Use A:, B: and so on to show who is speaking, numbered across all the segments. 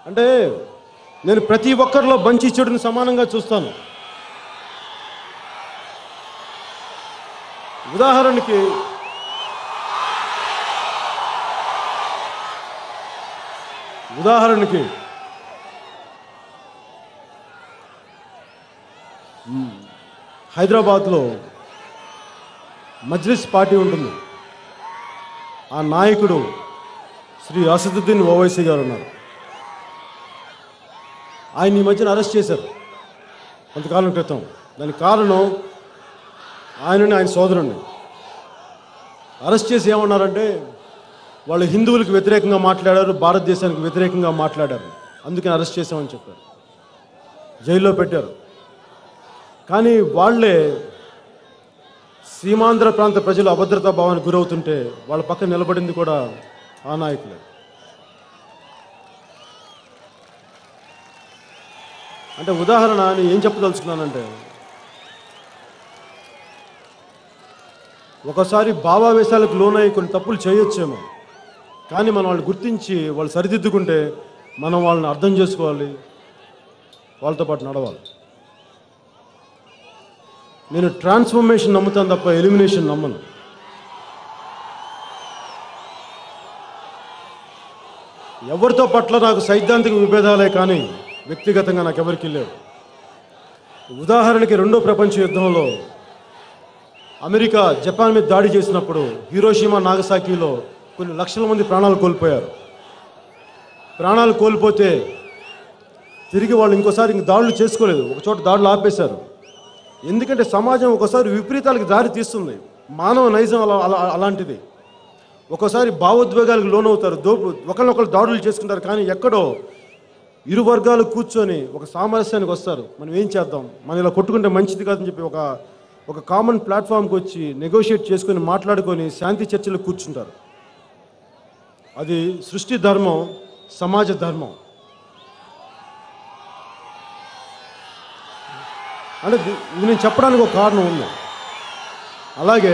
A: అంటే నేను ప్రతి ఒక్కరిలో మంచి చెడుని సమానంగా చూస్తాను ఉదాహరణకి ఉదాహరణకి మ్, హైదరాబాద్లో మజ్లిస్ పార్టీ ఉంటుంది ఆ నాయకుడు శ్రీ అసదుద్దీన్ ఓవైసీ గారు ఉన్నారు ఆయన ఈ మధ్యన అరెస్ట్ చేశారు కొంతకాలం క్రితం దానికి కారణం ఆయనని ఆయన సోదరుణ్ణి అరెస్ట్ చేసి ఏమన్నారంటే వాళ్ళు హిందువులకు వ్యతిరేకంగా మాట్లాడారు భారతదేశానికి వ్యతిరేకంగా మాట్లాడారు అందుకని అరెస్ట్ చేశామని చెప్పారు జైల్లో పెట్టారు కానీ వాళ్ళే సీమాంధ్ర ప్రాంత ప్రజలు అభద్రతా భావానికి గురవుతుంటే వాళ్ళ పక్కన నిలబడింది కూడా ఆ నాయకులే అంటే ఉదాహరణ నేను ఏం చెప్పదలుచుకున్నానంటే ఒకసారి భావావేశాలకు లోనై కొన్ని తప్పులు చేయొచ్చేమో కానీ మనం వాళ్ళు గుర్తించి వాళ్ళు సరిదిద్దుకుంటే మనం వాళ్ళని అర్థం చేసుకోవాలి వాళ్ళతో పాటు నడవాలి నేను ట్రాన్స్ఫర్మేషన్ నమ్ముతాను తప్ప ఎలిమినేషన్ నమ్మను ఎవరితో పట్ల నాకు సైద్ధాంతిక విభేదాలే కానీ వ్యక్తిగతంగా నాకు ఎవరికి లేవు ఉదాహరణకి రెండో ప్రపంచ యుద్ధంలో అమెరికా జపాన్ మీద దాడి చేసినప్పుడు హీరోషిమా నాగసాకిలో కొన్ని లక్షల మంది ప్రాణాలు కోల్పోయారు ప్రాణాలు కోల్పోతే తిరిగి వాళ్ళు ఇంకోసారి ఇంక దాడులు చేసుకోలేదు ఒక చోట దాడులు ఆపేశారు ఎందుకంటే సమాజం ఒకసారి విపరీతాలకు దారి తీస్తుంది మానవ నైజం అలా అలా అలాంటిది ఒకసారి భావోద్వేగాలకు లోనవుతారు దోపు ఒకరినొకరు దాడులు చేసుకుంటారు కానీ ఎక్కడో ఇరు వర్గాలు కూర్చొని ఒక సామరస్యానికి వస్తారు మనం ఏం చేద్దాం మనం ఇలా కొట్టుకుంటే మంచిది కాదని చెప్పి ఒక ఒక కామన్ ప్లాట్ఫామ్కి వచ్చి నెగోషియేట్ చేసుకొని మాట్లాడుకొని శాంతి చర్చలు కూర్చుంటారు అది సృష్టి ధర్మం సమాజ ధర్మం అంటే ది- ఇది నేను చెప్పడానికి ఒక కారణం ఉంది అలాగే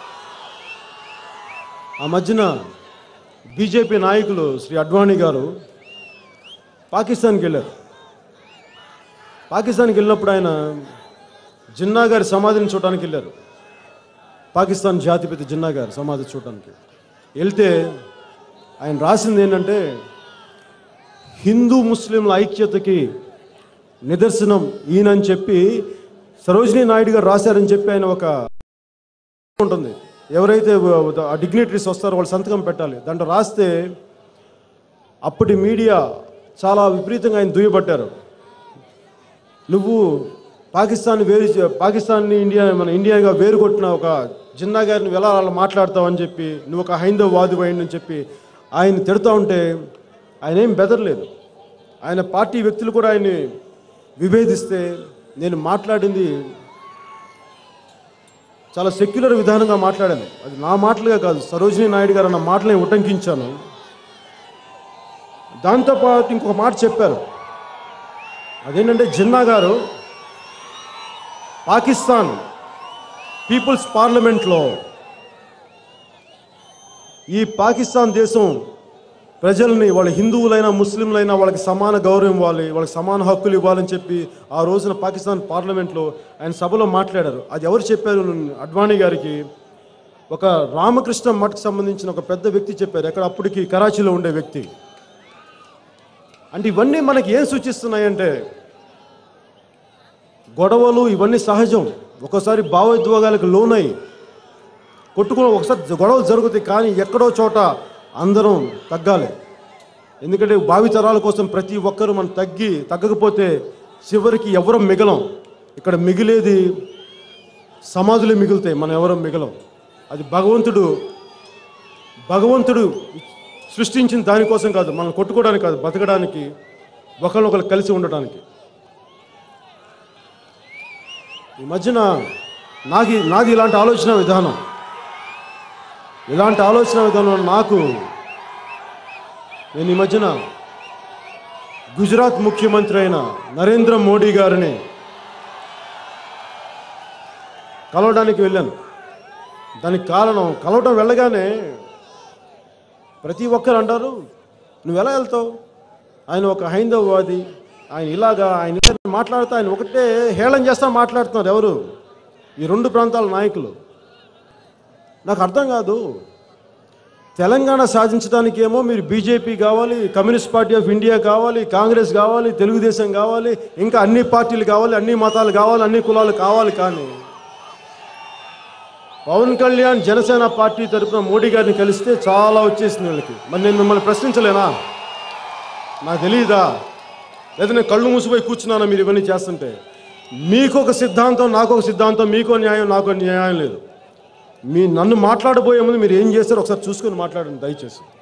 A: ఆ మధ్యన బీజేపీ నాయకులు శ్రీ అడ్వాణి గారు పాకిస్తాన్కి వెళ్ళారు పాకిస్తాన్కి వెళ్ళినప్పుడు ఆయన జిన్నా గారి సమాధిని చూడడానికి వెళ్ళారు పాకిస్తాన్ జాతిపిత జిన్నా గారి సమాధి చూడడానికి వెళ్తే ఆయన రాసింది ఏంటంటే హిందూ ముస్లింల ఐక్యతకి నిదర్శనం ఈయనని చెప్పి సరోజినీ నాయుడు గారు రాశారని చెప్పి ఆయన ఒక ఉంటుంది ఎవరైతే ఆ డిగ్నిటరీస్ వస్తారో వాళ్ళు సంతకం పెట్టాలి దాంట్లో రాస్తే అప్పటి మీడియా చాలా విపరీతంగా ఆయన దుయ్యబట్టారు నువ్వు పాకిస్తాన్ వేరు చే- పాకిస్తాన్ని ఇండియా మన ఇండియాగా వేరు కొట్టిన ఒక జిన్నా గారిని ఎలా అలా మాట్లాడతావు అని చెప్పి నువ్వు ఒక హైందవ వాది అని చెప్పి ఆయన తిడతా ఉంటే ఆయన ఏం బెదరలేదు ఆయన పార్టీ వ్యక్తులు కూడా ఆయన్ని విభేదిస్తే నేను మాట్లాడింది చాలా సెక్యులర్ విధానంగా మాట్లాడాను అది నా మాటలుగా కాదు సరోజినీ నాయుడు గారు అన్న మాటలని ఉటంకించాను దాంతోపాటు ఇంకొక మాట చెప్పారు అదేంటంటే జిన్నా గారు పాకిస్తాన్ పీపుల్స్ పార్లమెంట్లో ఈ పాకిస్తాన్ దేశం ప్రజల్ని వాళ్ళ హిందువులైనా ముస్లింలైనా వాళ్ళకి సమాన గౌరవం ఇవ్వాలి వాళ్ళకి సమాన హక్కులు ఇవ్వాలని చెప్పి ఆ రోజున పాకిస్తాన్ పార్లమెంట్లో ఆయన సభలో మాట్లాడారు అది ఎవరు చెప్పారు అడ్వాణి గారికి ఒక రామకృష్ణ మఠకు సంబంధించిన ఒక పెద్ద వ్యక్తి చెప్పారు ఎక్కడ అప్పటికి కరాచీలో ఉండే వ్యక్తి అంటే ఇవన్నీ మనకి ఏం సూచిస్తున్నాయంటే గొడవలు ఇవన్నీ సహజం ఒక్కోసారి భావోద్వేగాలకు లోనై కొట్టుకుని ఒకసారి గొడవలు జరుగుతాయి కానీ ఎక్కడో చోట అందరం తగ్గాలి ఎందుకంటే భావితరాల కోసం ప్రతి ఒక్కరూ మనం తగ్గి తగ్గకపోతే చివరికి ఎవరం మిగలం ఇక్కడ మిగిలేది సమాధులే మిగులుతాయి మనం ఎవరం మిగలం అది భగవంతుడు భగవంతుడు సృష్టించిన దానికోసం కాదు మనం కొట్టుకోవడానికి కాదు బతకడానికి ఒకరినొకరు కలిసి ఉండటానికి ఈ మధ్యన నాకు నాది ఇలాంటి ఆలోచన విధానం ఇలాంటి ఆలోచన విధానం నాకు నేను ఈ మధ్యన గుజరాత్ ముఖ్యమంత్రి అయిన నరేంద్ర మోడీ గారిని కలవడానికి వెళ్ళాను దానికి కారణం కలవడం వెళ్ళగానే ప్రతి ఒక్కరు అంటారు నువ్వు ఎలా వెళ్తావు ఆయన ఒక హైందవవాది ఆయన ఇలాగా ఆయన ఇలా మాట్లాడుతూ ఆయన ఒకటే హేళన చేస్తా మాట్లాడుతున్నారు ఎవరు ఈ రెండు ప్రాంతాల నాయకులు నాకు అర్థం కాదు తెలంగాణ సాధించడానికి ఏమో మీరు బీజేపీ కావాలి కమ్యూనిస్ట్ పార్టీ ఆఫ్ ఇండియా కావాలి కాంగ్రెస్ కావాలి తెలుగుదేశం కావాలి ఇంకా అన్ని పార్టీలు కావాలి అన్ని మతాలు కావాలి అన్ని కులాలు కావాలి కానీ పవన్ కళ్యాణ్ జనసేన పార్టీ తరపున మోడీ గారిని కలిస్తే చాలా వచ్చేసింది వీళ్ళకి మరి నేను మిమ్మల్ని ప్రశ్నించలేనా నాకు తెలియదా లేదా నేను కళ్ళు మూసిపోయి కూర్చున్నానా మీరు ఇవన్నీ చేస్తుంటే మీకు ఒక సిద్ధాంతం నాకు ఒక సిద్ధాంతం మీకో న్యాయం నాకు న్యాయం లేదు మీ నన్ను మాట్లాడబోయే ముందు మీరు ఏం చేస్తారో ఒకసారి చూసుకొని మాట్లాడండి దయచేసి